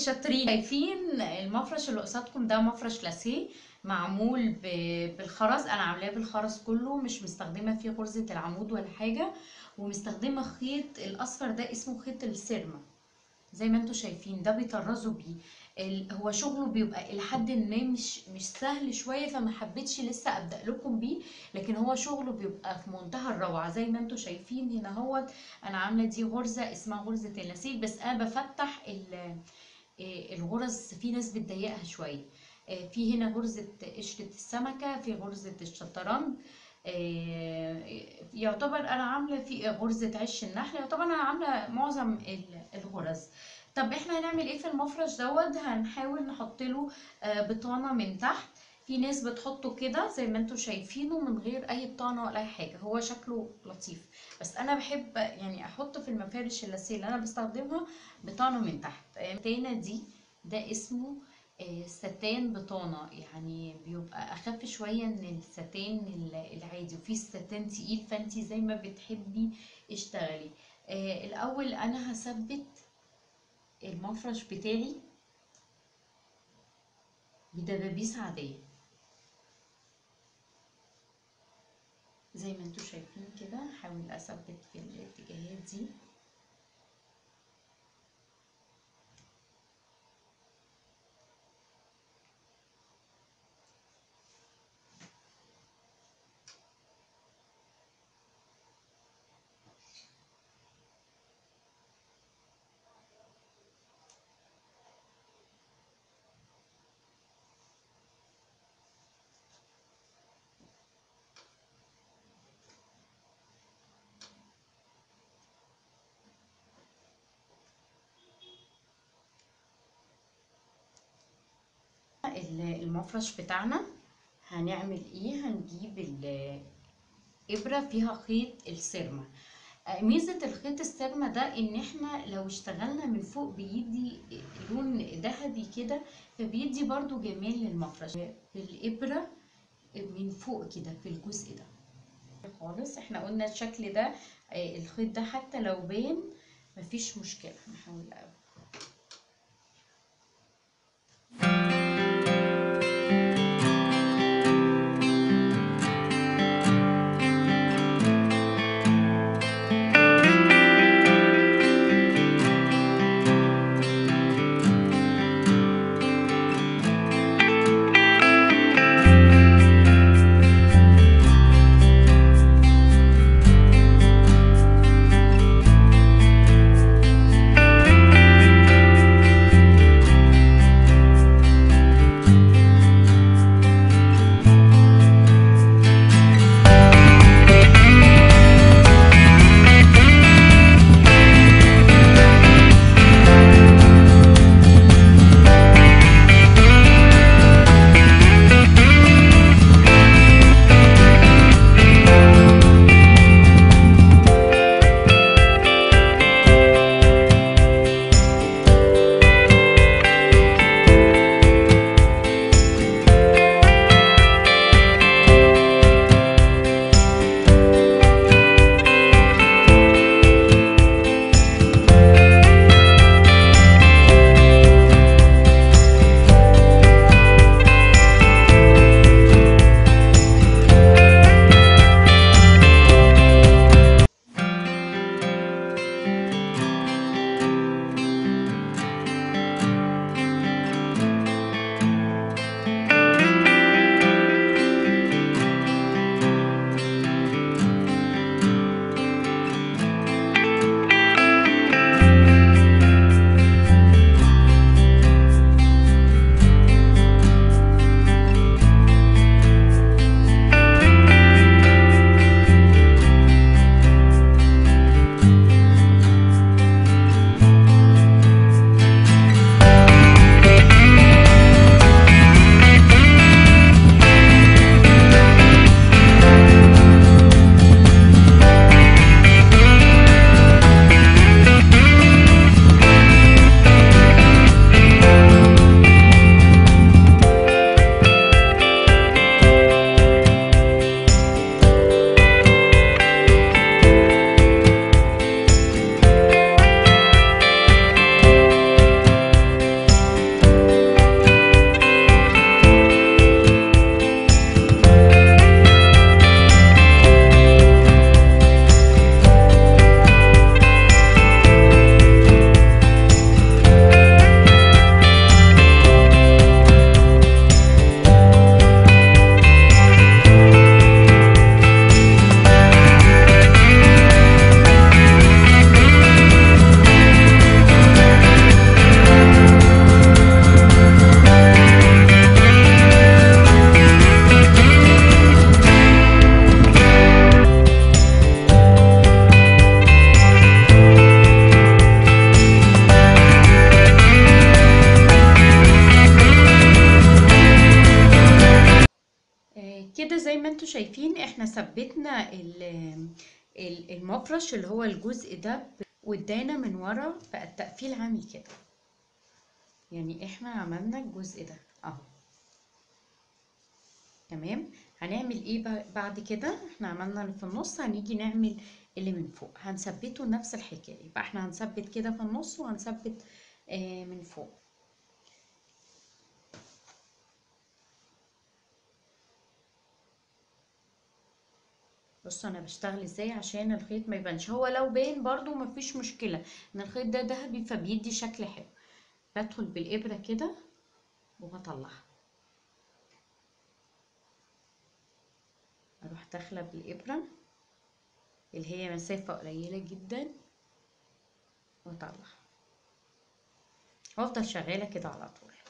شاطرين شايفين المفرش اللي قصادكم ده مفرش لاسيه معمول ب- بالخرز انا عاملاه بالخرز كله مش مستخدمه فيه غرزه العمود ولا حاجه ومستخدمه خيط الاصفر ده اسمه خيط السيرما زي ما انتوا شايفين ده بيطرزوا بيه ال- هو شغله بيبقى الى حد ما مش مش سهل شويه فما حبيتش لسه ابدا لكم بيه لكن هو شغله بيبقى في منتهى الروعه زي ما انتوا شايفين هنا هو انا عامله دي غرزه اسمها غرزه اللاسيه بس انا بفتح ال- إيه، الغرز في ناس بتضيقها شويه إيه، في هنا غرزه قشره السمكه في غرزه الشطرنج إيه، يعتبر انا عامله في غرزه عش النحل يعتبر انا عامله معظم ال- الغرز طب احنا هنعمل ايه في المفرش دوت هنحاول نحط له آه، بطانه من تحت في ناس بتحطه كده زي ما انتوا شايفينه من غير اي بطانه ولا اي حاجه هو شكله لطيف بس انا بحب يعني احط في المفارش اللاسيه اللي انا بستخدمها بطانه من تحت التانة دي ده اسمه آه، ستان بطانة يعني بيبقى أخف شوية من الستان ال- العادي وفي ستان تقيل فانتي زي ما بتحبي اشتغلي آه، الأول أنا هثبت المفرش بتاعي بدبابيس عادية زي ما انتوا شايفين كده هحاول أثبت في الاتجاهات دي ال- المفرش بتاعنا هنعمل ايه هنجيب الابره فيها خيط السيرما آه، ميزه الخيط السيرما ده ان احنا لو اشتغلنا من فوق بيدي لون ذهبي كده فبيدي برضو جمال للمفرش بالابره من فوق كده في الجزء ده خالص احنا قلنا الشكل ده آه، الخيط ده حتى لو بان مفيش مشكله نحاول انتوا شايفين احنا ثبتنا ال- ال- المفرش اللي هو الجزء ده وادانا من ورا بقى التقفيل عامل كده يعني احنا عملنا الجزء ده اهو تمام هنعمل ايه بع- بعد كده احنا عملنا اللي في النص هنيجي نعمل اللي من فوق هنثبته نفس الحكايه يبقى احنا هنثبت كده في النص وهنثبت آه من فوق بصوا انا بشتغل ازاي عشان الخيط ما يبانش هو لو باين برضو مفيش مشكله ان الخيط ده ذهبي فبيدي شكل حلو بدخل بالابره كده وبطلعها اروح داخله بالابره اللي هي مسافه قليله جدا واطلع وافضل شغاله كده على طول